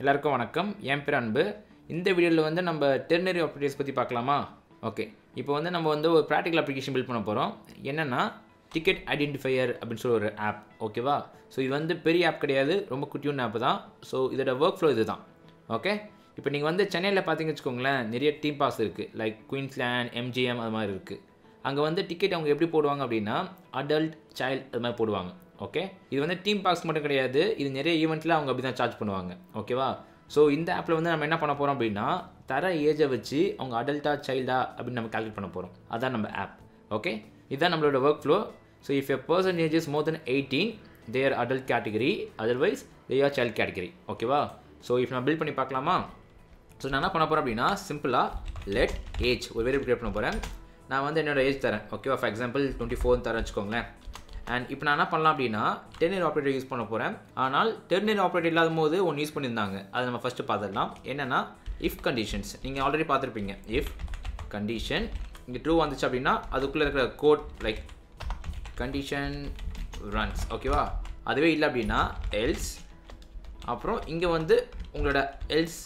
எல்லாருக்கும் வணக்கம் என் பேர் அன்பு இந்த வீடியோவில் வந்து நம்ம டெர்னரி ஆப்ரேட்டர்ஸ் பற்றி பார்க்கலாமா ஓகே இப்போ வந்து நம்ம வந்து ஒரு ப்ராக்டிக்கல் அப்ளிகேஷன் பில்ட் பண்ண போகிறோம் என்னென்னா டிக்கெட் ஐடென்டிஃபையர் அப்படின்னு சொல்லி ஒரு ஆப் ஓகேவா ஸோ இது வந்து பெரிய ஆப் கிடையாது ரொம்ப குட்டியான ஆப் தான் ஸோ இதோட ஒர்க் ஃப்ளோ இது தான் ஓகே இப்போ நீங்கள் வந்து சென்னையில் பார்த்தீங்கன்னு வச்சுக்கோங்களேன் நிறைய டீம் பாஸ் இருக்குது லைக் குயின்ஸ்லேண்ட் எம்ஜிஎம் அது மாதிரி இருக்குது அங்கே வந்து டிக்கெட் அவங்க எப்படி போடுவாங்க அப்படின்னா அடல்ட் சைல்டு அது மாதிரி போடுவாங்க ஓகே இது வந்து டீம் பாக்ஸ் மட்டும் கிடையாது இது நிறைய ஈவெண்ட்டில் அவங்க அப்படி தான் சார்ஜ் பண்ணுவாங்க ஓகேவா ஸோ இந்த ஆப்பில் வந்து நம்ம என்ன பண்ண போகிறோம் அப்படின்னா தர ஏஜை வச்சு அவங்க அடல்ட்டா சைல்டா அப்படின்னு நம்ம கால்குலேட் பண்ண போகிறோம் அதான் நம்ம ஆப் ஓகே இதுதான் நம்மளோட workflow so if a person age is more then eighteen there adult category otherwise they are child category ஓகேவா ஸோ இப்போ நான் பில்ட் பண்ணி பார்க்கலாமா ஸோ நான் என்ன பண்ண போகிறேன் அப்படின்னா சிம்பிளாக லெட் ஏஜ் ஒரு வேரியபிள் கிரியேட் பண்ண போகிறேன் நான் வந்து என்னோட ஏஜ் தரேன் ஓகேவா ஃபார் எக்ஸாம்பிள் டுவெண்ட்டி ஃபோர் தரேன் வச்சுக்கோங்களேன் அண்ட் இப்போ நான் என்ன பண்ணலாம் அப்படின்னா டெர்னியர் ஆப்ரேட்டர் யூஸ் பண்ண போகிறேன் ஆனால் டெர்னியர் ஆப்ரேட்டர் இல்லாத போது ஒன்று யூஸ் பண்ணியிருந்தாங்க அதை நம்ம ஃபஸ்ட்டு பார்த்துடலாம் என்னென்னா இஃப் கண்டிஷன்ஸ் நீங்கள் ஆல்ரெடி பார்த்துருப்பீங்க இஃப் கண்டிஷன் இங்கே ட்ரூ வந்துச்சு அப்படின்னா அதுக்குள்ளே இருக்கிற கோட் லைக் கண்டிஷன் ரன்ஸ் ஓகேவா அதுவே இல்லை அப்படின்னா எல்ஸ் அப்புறம் இங்கே வந்து உங்களோட எல்ஸ்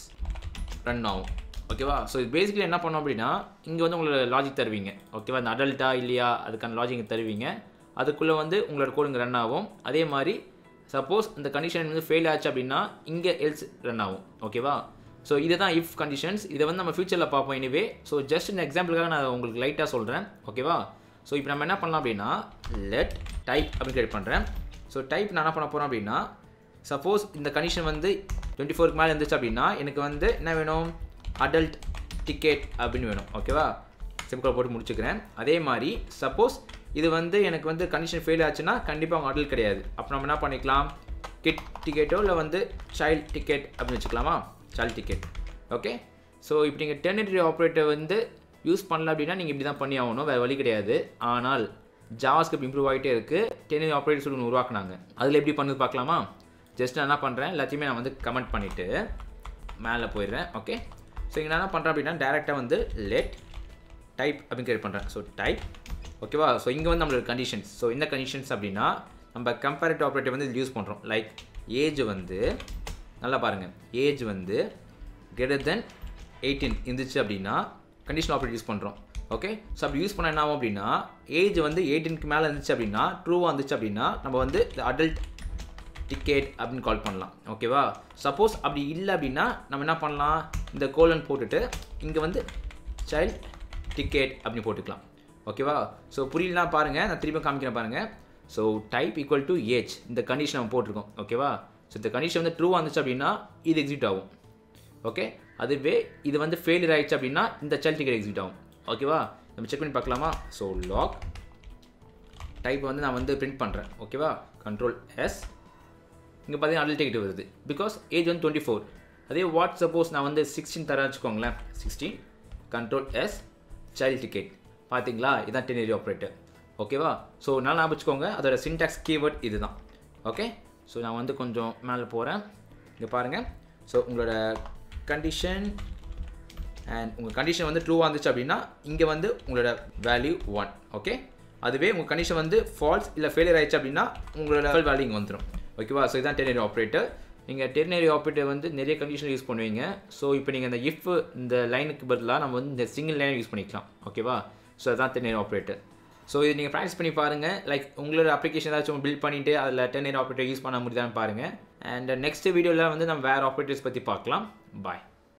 ரன் ஆகும் ஓகேவா ஸோ இது பேசிக்கலி என்ன பண்ணோம் அப்படின்னா இங்கே வந்து உங்களோட லாஜிக் தருவீங்க ஓகேவா இந்த அடல்ட்டா இல்லையா அதுக்கான லாஜிக் தருவீங்க அதுக்குள்ளே வந்து உங்களோட கோடு இங்கே ரன் ஆகும் அதே மாதிரி சப்போஸ் இந்த கண்டிஷன் வந்து ஃபெயில் ஆச்சு அப்படின்னா இங்கே எல்ஸ் ரன் ஆகும் ஓகேவா ஸோ இதுதான் இஃப் கண்டிஷன்ஸ் இதை வந்து நம்ம ஃபியூச்சரில் பார்ப்போம் எனிவே ஸோ ஜஸ்ட் இந்த எக்ஸாம்பிளுக்காக நான் உங்களுக்கு லைட்டாக சொல்கிறேன் ஓகேவா ஸோ இப்போ நம்ம என்ன பண்ணலாம் அப்படின்னா லெட் டைப் அப்படின்னு கிரியேட் பண்ணுறேன் ஸோ டைப் நான் என்ன பண்ண போகிறோம் அப்படின்னா சப்போஸ் இந்த கண்டிஷன் வந்து டுவெண்ட்டி ஃபோருக்கு மேலே இருந்துச்சு அப்படின்னா எனக்கு வந்து என்ன வேணும் அடல்ட் டிக்கெட் அப்படின்னு வேணும் ஓகேவா சிம்பிளாக போட்டு முடிச்சுக்கிறேன் அதே மாதிரி சப்போஸ் இது வந்து எனக்கு வந்து கண்டிஷன் ஃபெயில் ஆச்சுன்னா கண்டிப்பாக அவங்க அடல்ட் கிடையாது அப்போ நம்ம என்ன பண்ணிக்கலாம் கிட் டிக்கெட்டோ இல்லை வந்து சைல்ட் டிக்கெட் அப்படின்னு வச்சுக்கலாமா சைல்ட் டிக்கெட் ஓகே ஸோ இப்போ நீங்கள் டெர்னிட்டரி ஆப்ரேட்டர் வந்து யூஸ் பண்ணல அப்படின்னா நீங்கள் இப்படி தான் பண்ணி ஆகணும் வேறு வழி கிடையாது ஆனால் ஜாவாஸ்கிரிப்ட் இம்ப்ரூவ் ஆகிட்டே இருக்குது டெர்னிட்டரி ஆப்ரேட்டர் சொல்லி ஒன்று உருவாக்குனாங்க அதில் எப்படி பண்ணுறது பார்க்கலாமா ஜஸ்ட் நான் என்ன பண்ணுறேன் எல்லாத்தையுமே நான் வந்து கமெண்ட் பண்ணிவிட்டு மேலே போயிடுறேன் ஓகே ஸோ இங்கே நான் என்ன பண்ணுறேன் அப்படின்னா டேரெக்டாக வந்து லெட் டைப் அப்படின்னு கிரியேட் பண்ணுறேன் ஸோ டைப் ஓகேவா ஸோ இங்கே வந்து நம்மளோட கண்டிஷன்ஸ் ஸோ இந்த கண்டிஷன்ஸ் அப்படின்னா நம்ம கம்பேரிட்டிவ் ஆப்ரேட்டர் வந்து யூஸ் பண்ணுறோம் லைக் ஏஜ் வந்து நல்லா பாருங்கள் ஏஜ் வந்து கிரேட்டர் தென் எயிட்டீன் இருந்துச்சு அப்படின்னா கண்டிஷன் ஆப்ரேட் யூஸ் பண்ணுறோம் ஓகே ஸோ அப்படி யூஸ் பண்ண என்ன ஆகும் அப்படின்னா ஏஜ் வந்து எயிட்டீனுக்கு மேலே இருந்துச்சு அப்படின்னா ட்ரூவாக இருந்துச்சு அப்படின்னா நம்ம வந்து அடல்ட் டிக்கெட் அப்படின்னு கால் பண்ணலாம் ஓகேவா சப்போஸ் அப்படி இல்லை அப்படின்னா நம்ம என்ன பண்ணலாம் இந்த கோலன் போட்டுட்டு இங்கே வந்து சைல்ட் டிக்கெட் அப்படின்னு போட்டுக்கலாம் ஓகேவா ஸோ புரியலனா பாருங்கள் நான் திரும்ப காமிக்கிறேன் பாருங்கள் so type equal to age இந்த கண்டிஷன் நம்ம போட்டிருக்கோம் ஓகேவா ஸோ இந்த கண்டிஷன் வந்து ட்ரூவாக இருந்துச்சு அப்படின்னா இது எக்ஸிட் ஆகும் ஓகே அதுவே இது வந்து ஃபெயிலியர் ஆயிடுச்சு அப்படின்னா இந்த சைல்ட் டிக்கெட் எக்ஸிட் ஆகும் ஓகேவா நம்ம செக் பண்ணி பார்க்கலாமா ஸோ லாக் டைப் வந்து நான் வந்து பிரிண்ட் பண்ணுறேன் ஓகேவா கண்ட்ரோல் எஸ் இங்கே பார்த்தீங்கன்னா அடல்ட் டிக்கெட் வருது பிகாஸ் ஏஜ் வந்து டுவெண்ட்டி ஃபோர் அதே வாட் சப்போஸ் நான் வந்து சிக்ஸ்டீன் தரேன் வச்சுக்கோங்களேன் sixteen control S child ticket பார்த்தீங்களா இதான் டெனரி ஆப்ரேட்டர் ஓகேவா ஸோ நல்லா ஞாபகம் வச்சுக்கோங்க அதோட சின்டாக்ஸ் கீவேர்ட் இது தான் ஓகே ஸோ நான் வந்து கொஞ்சம் மேலே போகிறேன் இங்கே பாருங்கள் ஸோ உங்களோட கண்டிஷன் அண்ட் உங்கள் கண்டிஷன் வந்து ட்ரூவாக இருந்துச்சு அப்படின்னா இங்கே வந்து உங்களோட வேல்யூ ஒன் ஓகே அதுவே உங்கள் கண்டிஷன் வந்து ஃபால்ஸ் இல்லை ஃபெயிலியர் ஆயிடுச்சு அப்படின்னா உங்களோட வேல்யூ இங்கே வந்துடும் ஓகேவா ஸோ இதுதான் டெர்னரி ஆப்ரேட்டர் நீங்கள் டெர்னரி ஆப்ரேட்டர் வந்து நிறைய கண்டிஷன் யூஸ் பண்ணுவீங்க ஸோ இப்போ நீங்கள் இந்த இஃப் இந்த லைனுக்கு பதிலாக நம்ம வந்து இந்த சிங்கிள் லைன் யூஸ் பண்ணிக்கலாம் ஓகேவா ஸோ அதுதான் டெர்னரி ஆப்ரேட்டர் ஸோ இது நீங்கள் ப்ராக்டிஸ் பண்ணி பாருங்கள் லைக் உங்களோட அப்ளிகேஷன் ஏதாச்சும் பில்ட் பண்ணிவிட்டு அதில் டெர்னரி ஆப்ரேட்டர் யூஸ் பண்ண முடியுதான்னு பாருங்கள் அண்ட் நெக்ஸ்ட் வீடியோவில் வந்து நம்ம வேறு ஆப்ரேட்டர்ஸ் பற்றி பார்க்கலாம் பாய்